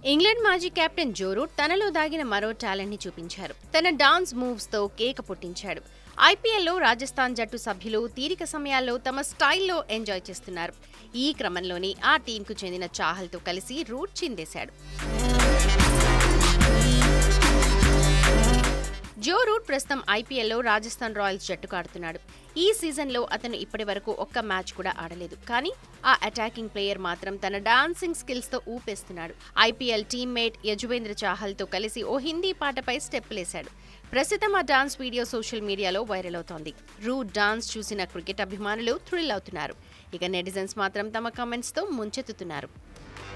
England మాజీ captain Joe Root తనలో దాగిన మరో టాలెంట్ ని చూపించారు తన డాన్స్ మూవ్స్ తో కేక పుట్టించాడు ఐపీఎల్లో రాజస్థాన్ జట్టు సభ్యులు తీరిక సమయాల్లో తమ స్టైల్లో ఎంజాయ్ చేస్తున్నారు ఈ క్రమంలోనే ఆ టీంకు చెందిన చాహల్తో కలిసి రూట్ చిందేశాడు జో రూట్ ప్రస్తుతం ఐపీఎల్లో రాజస్థాన్ రాయల్స్ జట్టుకు ఆడుతున్నాడు ఈ సీజన్లో అతను ఇప్పటి వరకు ఒక్క మ్యాచ్ కూడా ఆడలేదు కానీ ఆ అటాకింగ్ ప్లేయర్ మాత్రం తన డాన్సింగ్ స్కిల్స్తో ఊపేస్తున్నాడు ఐపీఎల్ టీమ్మేట్ యజువేంద్ర చాహల్తో కలిసి ఓ హిందీ పాటపై స్టెప్పులేశాడు ప్రస్తుతం ఆ డాన్స్ వీడియో సోషల్ మీడియాలో వైరల్ అవుతోంది రూట్ డాన్స్ చూసిన క్రికెట్ అభిమానులు థ్రిల్ అవుతున్నారు ఇక నెటిజన్స్ మాత్రం తమ కమెంట్స్తో ముంచెత్తుతున్నారు